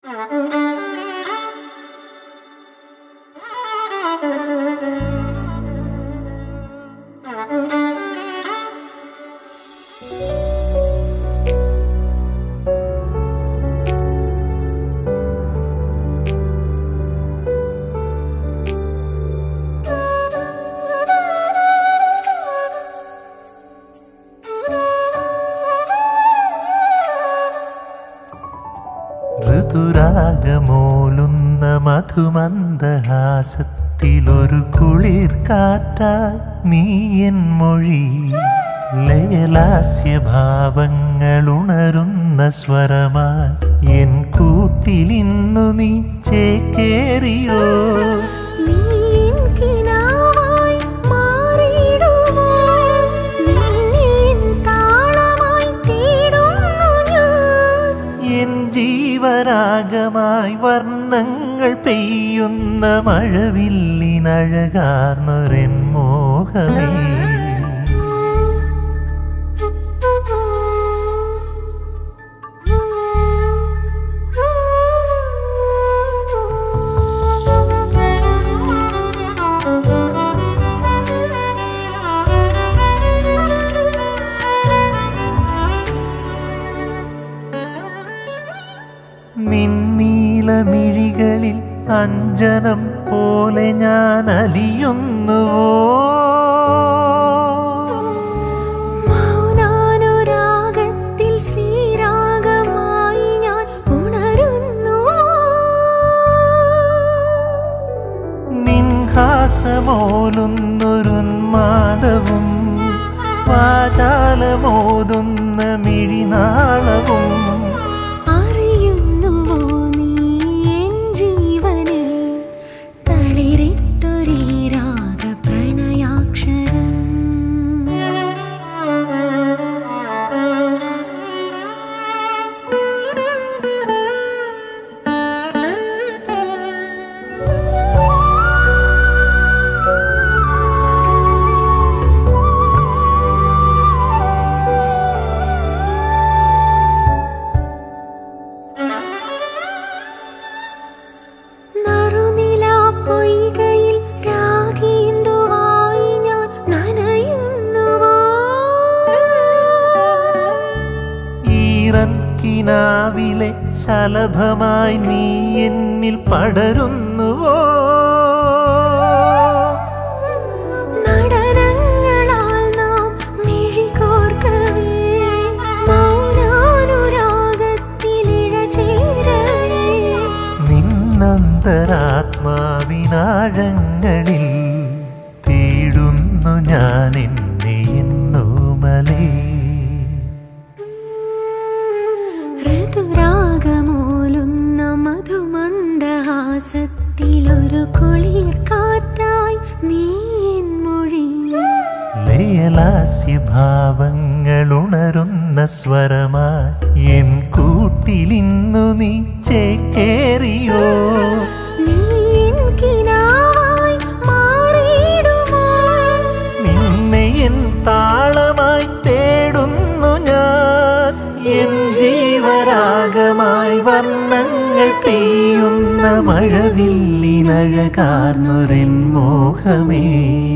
ഋതുരാഗമോലുന്ന മധുമന്ദഹാസത്തിലൊരു കുളിർ കാറ്റായി നീ എൻ മൊഴി ലയലാസ്യഭാവങ്ങളുണരുന്ന സ്വരമായി എൻ കൂട്ടിലിന്നു നീ ചേക്കേറിയോ നീ എൻ കിനാവായി മാറിയിടുമോ നിന്നെ എൻ താളമായി തേടുന്നു ഞാൻ എൻ ജീവരാഗമായി വർണ്ണങ്ങൾ പെയ്യുന്ന മഴവില്ലിനഴകാർന്നൊരെൻ മോഹമേ നിന്നീലമിഴികളിൽ അഞ്ജനം പോലെ ഞാൻ അലിയുന്നുവോ മൗനാനുരാഗത്തിൽ ശ്രീരാഗമായി ഞാൻ ഉണരുന്നു നിൻഹാസമോലുന്നൊരുന്മാദവും വാചാലമോതുന്ന മിഴിനാളവും അറിയുന്നുവോ നീ എൻ ജീവനിൽ തളിരിട്ടൊരീ രാഗ പ്രണയാക്ഷരം നറുനിലാ പൊയ്കയിൽ രാഗേന്ദുവായി ഞാൻ നനയുന്നുവോ ഈറൻ കിനാവിലെ ശലഭമായി നീ എന്നിൽ പടരുന്നുവോ നടനങ്ങളാൽ നാം മിഴികോർക്കവേ മൗനാനുരാഗത്തിലിഴ ചേരവേ നിന്നന്തരാത്മാവിനാഴങ്ങളിൽ തേടുന്നു ഞാൻ എന്നെ എന്നോമലേ ഋതുരാഗമോലുന്ന മധുമന്ദഹാസത്തിലൊരു കുളിർ കാറ്റായി നീ എൻ മൊഴി ലയലാസ്യഭാവങ്ങളുണരുന്ന സ്വരമായി എൻ കൂട്ടിലിന്നു നീ ചേക്കേറിയോ നീ എൻ കിനാവായി മാറിയിടുമോ നിന്നെ എൻ താളമായി തേടുന്നു ഞാൻ എൻ ജീവരാഗമായി വർണ്ണങ്ങൾ പെയ്യുന്ന മഴവില്ലിനഴകാർന്നൊരെൻ മോഹമേ